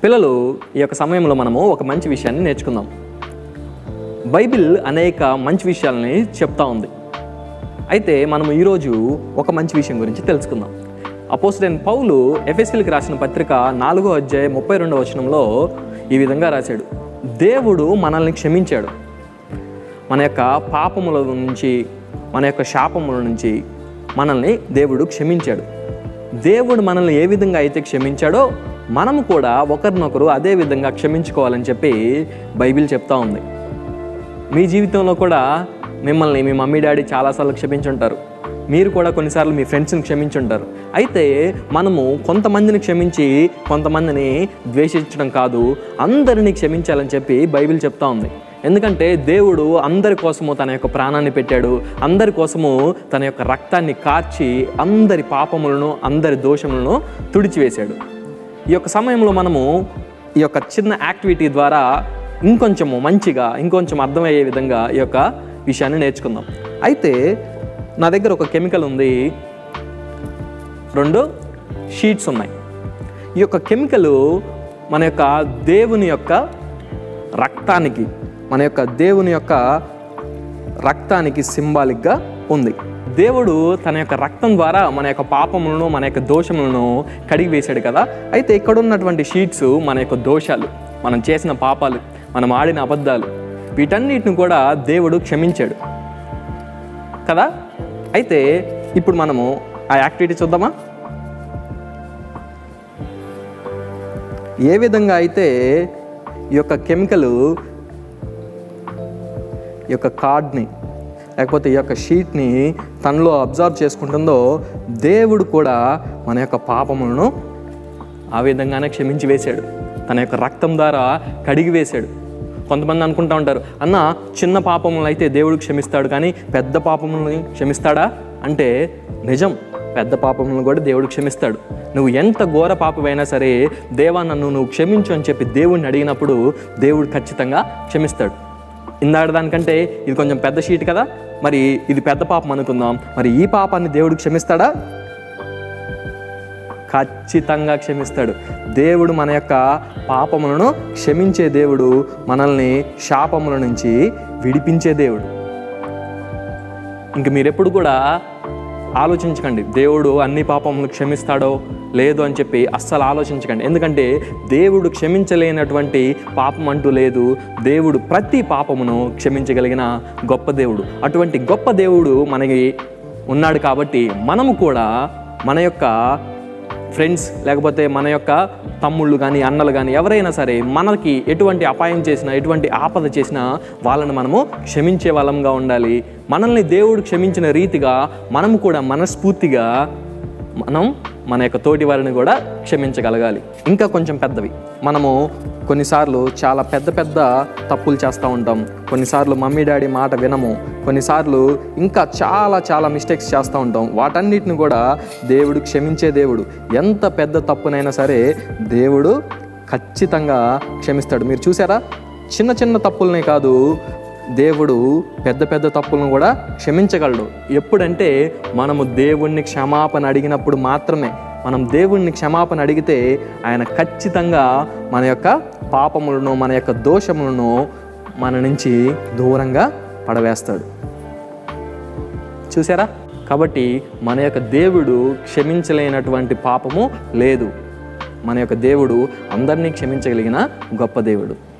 పిల్లలు ఈ యొక్క సమయంలో మనము ఒక మంచి విషయాన్ని నేర్చుకుందాం బైబిల్ అనేక మంచి విషయాలని చెప్తా ఉంది అయితే మనం ఈరోజు ఒక మంచి విషయం గురించి తెలుసుకుందాం అపోజిడెంట్ పౌలు ఎఫ్ఎస్ఎల్కి రాసిన పత్రిక నాలుగో అధ్యాయం ముప్పై రెండవ వచనంలో ఈ విధంగా రాశాడు దేవుడు మనల్ని క్షమించాడు మన యొక్క పాపముల నుంచి మన యొక్క శాపముల నుంచి మనల్ని దేవుడు క్షమించాడు దేవుడు మనల్ని ఏ విధంగా అయితే క్షమించాడో మనము కూడా ఒకరినొకరు అదే విధంగా క్షమించుకోవాలని చెప్పి బైబిల్ చెప్తా ఉంది మీ జీవితంలో కూడా మిమ్మల్ని మీ మమ్మీ డాడీ చాలాసార్లు క్షమించుంటారు మీరు కూడా కొన్నిసార్లు మీ ఫ్రెండ్స్ని క్షమించుంటారు అయితే మనము కొంతమందిని క్షమించి కొంతమందిని ద్వేషించడం కాదు అందరినీ క్షమించాలని చెప్పి బైబిల్ చెప్తా ఉంది ఎందుకంటే దేవుడు అందరి కోసము తన యొక్క ప్రాణాన్ని పెట్టాడు అందరి కోసము తన యొక్క రక్తాన్ని కార్చి అందరి పాపములను అందరి దోషములను తుడిచివేశాడు ఈ యొక్క సమయంలో మనము ఈ యొక్క చిన్న యాక్టివిటీ ద్వారా ఇంకొంచెము మంచిగా ఇంకొంచెం అర్థమయ్యే విధంగా ఈ యొక్క విషయాన్ని నేర్చుకుందాం అయితే నా దగ్గర ఒక కెమికల్ ఉంది రెండు షీట్స్ ఉన్నాయి ఈ యొక్క కెమికల్ మన యొక్క దేవుని యొక్క రక్తానికి మన యొక్క దేవుని యొక్క రక్తానికి సింబాలిక్గా ఉంది దేవుడు తన యొక్క రక్తం ద్వారా మన యొక్క పాపములను మన యొక్క దోషములను కడిగి వేశాడు కదా అయితే ఇక్కడ ఉన్నటువంటి షీట్స్ మన యొక్క దోషాలు మనం చేసిన పాపాలు మనం ఆడిన అబద్ధాలు వీటన్నిటిని కూడా దేవుడు క్షమించాడు కదా అయితే ఇప్పుడు మనము ఆ యాక్టివిటీ చూద్దామా ఏ విధంగా అయితే ఈ యొక్క కెమికల్ ఈ యొక్క కార్డ్ని లేకపోతే ఈ యొక్క షీట్ని తనలో అబ్జర్వ్ చేసుకుంటుందో దేవుడు కూడా మన యొక్క పాపములను ఆ విధంగానే క్షమించి వేశాడు తన యొక్క రక్తం ద్వారా కడిగి వేశాడు కొంతమంది అనుకుంటా ఉంటారు అన్న చిన్న పాపములను అయితే దేవుడు క్షమిస్తాడు కానీ పెద్ద పాపములను క్షమిస్తాడా అంటే నిజం పెద్ద పాపములను కూడా దేవుడు క్షమిస్తాడు నువ్వు ఎంత ఘోర పాపమైనా సరే దేవా నన్ను నువ్వు క్షమించు అని చెప్పి దేవుడిని అడిగినప్పుడు దేవుడు ఖచ్చితంగా క్షమిస్తాడు ఇందాక దానికంటే ఇది కొంచెం పెద్ద షీట్ కదా మరి ఇది పెద్ద పాపం అనుకుందాం మరి ఈ పాపాన్ని దేవుడు క్షమిస్తాడా ఖచ్చితంగా క్షమిస్తాడు దేవుడు మన యొక్క పాపములను క్షమించే దేవుడు మనల్ని శాపముల నుంచి విడిపించే దేవుడు ఇంక మీరెప్పుడు కూడా ఆలోచించకండి దేవుడు అన్ని పాపములు క్షమిస్తాడో లేదు అని చెప్పి అస్సలు ఆలోచించకండి ఎందుకంటే దేవుడు క్షమించలేనటువంటి పాపం అంటూ లేదు దేవుడు ప్రతి పాపమును క్షమించగలిగిన గొప్ప దేవుడు అటువంటి గొప్ప దేవుడు మనకి ఉన్నాడు కాబట్టి మనము కూడా మన యొక్క ఫ్రెండ్స్ లేకపోతే మన యొక్క తమ్ముళ్ళు కానీ అన్నలు కానీ ఎవరైనా సరే మనకి ఎటువంటి అపాయం చేసినా ఎటువంటి ఆపద చేసినా వాళ్ళని మనము క్షమించే వాళ్ళంగా ఉండాలి మనల్ని దేవుడు క్షమించిన రీతిగా మనము కూడా మనస్ఫూర్తిగా మనం మన యొక్క తోటి వారిని కూడా క్షమించగలగాలి ఇంకా కొంచెం పెద్దవి మనము కొన్నిసార్లు చాలా పెద్ద పెద్ద తప్పులు చేస్తూ ఉంటాం కొన్నిసార్లు మమ్మీ డాడీ మాట వినము కొన్నిసార్లు ఇంకా చాలా చాలా మిస్టేక్స్ చేస్తూ ఉంటాం వాటన్నిటిని కూడా దేవుడు క్షమించే దేవుడు ఎంత పెద్ద తప్పునైనా సరే దేవుడు ఖచ్చితంగా క్షమిస్తాడు మీరు చూసారా చిన్న చిన్న తప్పులనే కాదు దేవుడు పెద్ద పెద్ద తప్పులను కూడా క్షమించగలడు ఎప్పుడంటే మనము దేవుణ్ణి క్షమాపణ అడిగినప్పుడు మాత్రమే మనం దేవుణ్ణి క్షమాపణ అడిగితే ఆయన ఖచ్చితంగా మన యొక్క పాపములను మన యొక్క దోషములను మన నుంచి దూరంగా పడవేస్తాడు చూసారా కాబట్టి మన యొక్క దేవుడు క్షమించలేనటువంటి పాపము లేదు మన యొక్క దేవుడు అందరినీ క్షమించగలిగిన గొప్ప దేవుడు